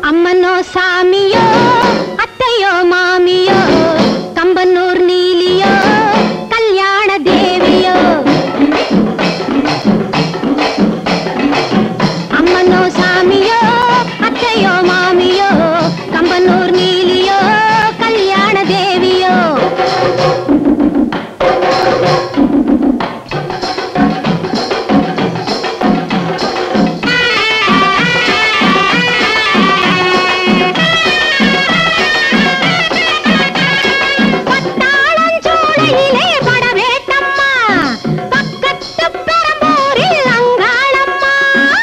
அம்மனோ சாமியோ அத்தையோ மாமியோ கம்பனூர் நீலியோ கல்யாண தேவியோ அம்மனோ சாமியோ அத்தையோ மாமியோ கம்பனூர் நீலியோ கல்யாண தேவியோ பட்டாளஞ்சோலையிலே படவேட்டம்மா பக்கத்து பெரம்பூரில் அங்காளம்மா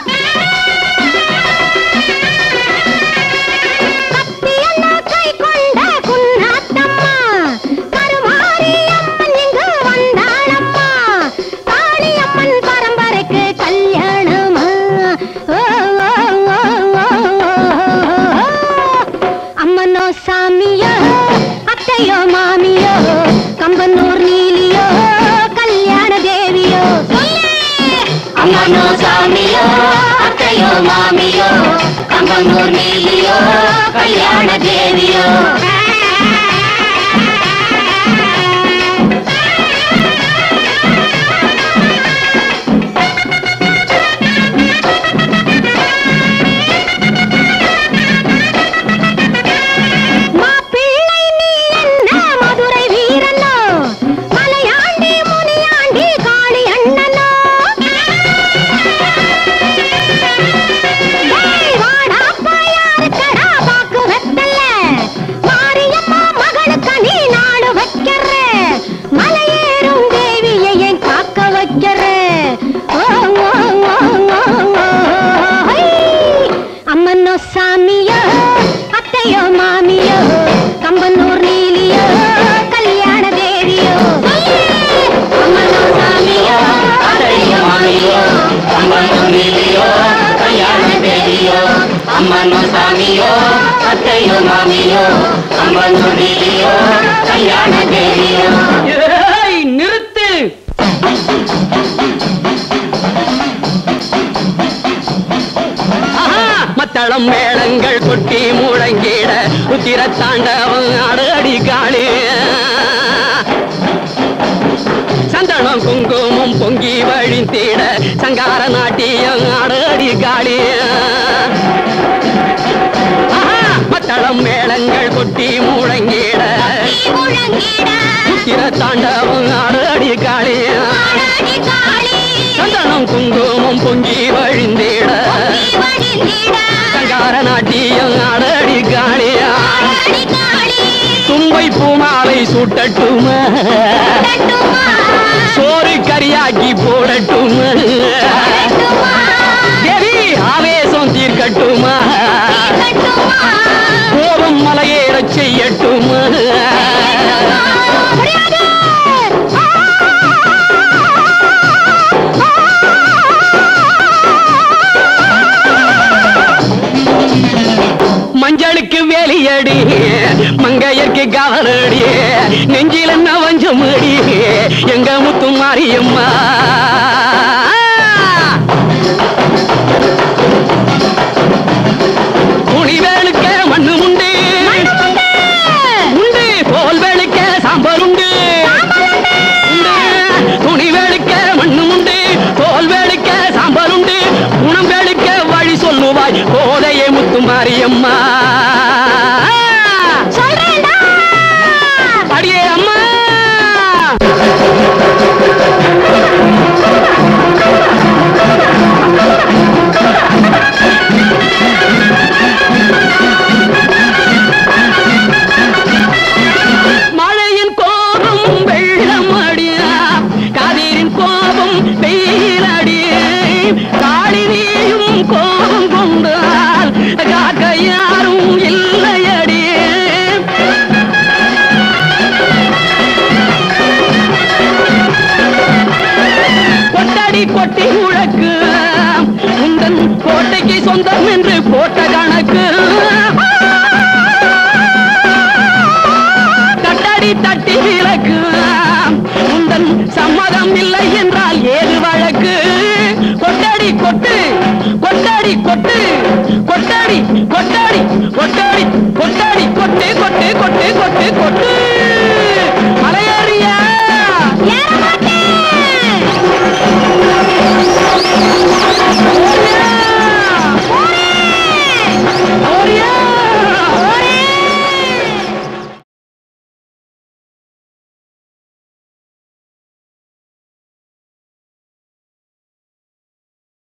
கத்தியன்னா கை கொண்ட குன்னாத்தம்மா கருமாரியம்மன் இங்கு வந்தாளம்மா காளியம்மன் பரம்பரைக்கு கல்யாணமா ஓ, ஓ, ஓ, ஓ, ஓ. அம்மனோ சாமியோ அத்தையோ மாமியோ கம்பனூர் நீலியோ கல்யாண தேவியோ அம்மனோ சாமியோ அத்தையோ மாமியோ கம்பங்கூர் நீலியோ கல்யாண தேவியோ மாப்பிள்ளை நீ என்ன மதுரை வீரனோ மலையாண்டி முனியாண்டி காளி அண்ணனோ டேய், வாடாப்பா யாருக்கடா பாக்கு வெத்தல மாரியம்மா மகளுக்கு நீ நாடு வைக்கிற மலையேறும் தேவியை ஏன் காக்க வைக்கிற ஓ, ஓ, ஓ, ஓ, ஓ, ஹை. அம்மனோ சாமியோ அத்தையோ மாமியோ கம்பனூர் நீலியோ கல்யாண தேவியோ அம்மனோ சாமியோ அத்தையோ மாமியோ கம்பங்கூர் நீலியோ கல்யாண தேவியோ அம்மனோ சாமியோ அத்தையோ மாமியோ கம்பங்கூர் நீலியோ கல்யாண தேவியோ ஏய், நிறுத்து ஆஹா, மத்தளம் மேளங்கள் கொட்டி முழங்கிட உத்திர தாண்டவம் அடடி காளி சந்தனம் குங்குமம் பொங்கி வழிந்திட சங்கார நாட்டியம் அடடி காளி ஆஹா, மத்தளம் மேளங்கள் கொட்டி முழங்கிட உத்திர தாண்டவம் அடடி காளி சந்தனம் குங்குமம் பொங்கி வழிந்திட சங்கார நாட்டியம் அடடி காளியா தும்பை பூமாலை சூட்டட்டுமா சோறு கரியாக்கி போடட்டுமா தேவி ஆவேசம் தீர்க்கட்டுமா கோபம் மலையேறச் செய்யட்டுமா மஞ்சளுக்கு வேலியடி மங்கையர்க்கு கவலடி நெஞ்சில் என்ன வஞ்சமடி எங்க முத்து மாரியம்மா துணிவேலுக்க மண்ணு உண்டு உண்டு தோல் வேலுக்க சாம்பார் உண்டு உண்டு துணி வேலுக்க மண்ணு உண்டு தோல் வேலுக்க சாம்பார் உண்டு குணம் வேலுக்க வழி சொல்லுவாய் கோதையே முத்து மாரியம்மா அடியே அம்மா மழையின் கோபம் வெள்ளம் அடியா காதீரின் கோபம் வெயில் அடியே காளினியும் கோபம் கொண்டால் காக்க யாரும் இல்லையடியே கொட்டடி கொட்டி உழக்கு உந்தன் கோட்டைக்கு சொந்தம் என்று போட்ட கணக்கு தட்டடி தட்டி விளக்கு உந்தன் சம்மதம் இல்லை என்றால் ஏது வழக்கு கொட்டடி கொட்டு கொட்டடி கொட்டு